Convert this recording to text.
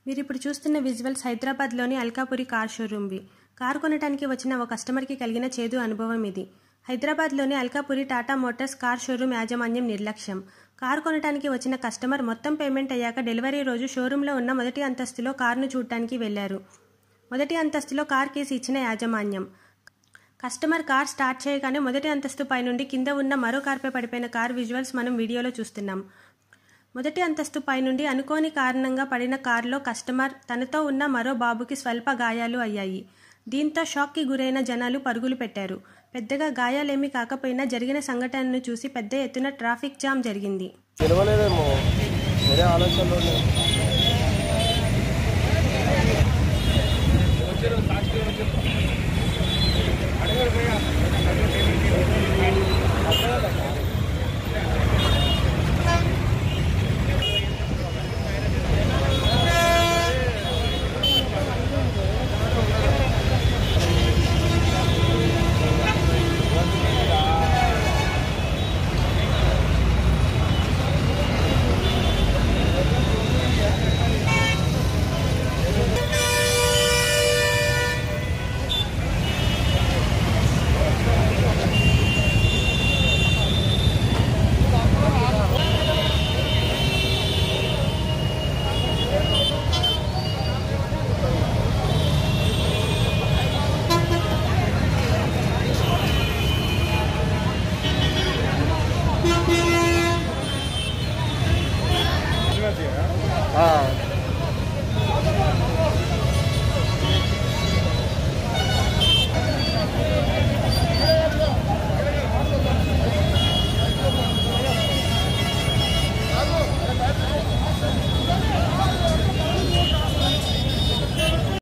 మీరు ఇప్పుడు చూస్తున్న విజువల్స్ హైదరాబాద్లోని అల్కాపురి కార్ షోరూమ్వి కారు కొనడానికి వచ్చిన ఓ కస్టమర్కి కలిగిన చేదు అనుభవం ఇది హైదరాబాద్లోని Alkapuri Tata Motors car showroom యాజమాన్యం నిర్లక్ష్యం కారు కొనడానికి వచ్చిన కస్టమర్ మొత్తం పేమెంట్ అయ్యాక డెలివరీ రోజు షోరూంలో ఉన్న మొదటి అంతస్తులో కారును చూడటానికి వెళ్లారు మొదటి అంతస్తులో కార్ కేసు ఇచ్చిన యాజమాన్యం కస్టమర్ కార్ స్టార్ట్ చేయగానే మొదటి అంతస్తు పై నుండి కింద ఉన్న మరో కార్పై పడిపోయిన కార్ విజువల్స్ మనం వీడియోలో చూస్తున్నాం మొదటి అంతస్తు పై నుండి అనుకోని కారణంగా పడిన కారులో కస్టమర్ తనతో ఉన్న మరో బాబుకి స్వల్ప గాయాలు అయ్యాయి దీంతో షాక్కి గురైన జనాలు పరుగులు పెట్టారు పెద్దగా గాయాలేమీ కాకపోయినా జరిగిన సంఘటనను చూసి పెద్ద ఎత్తున ట్రాఫిక్ జామ్ జరిగింది తెలియలేదేమో వేరే ఆలోచనలో ఉన్నాయి.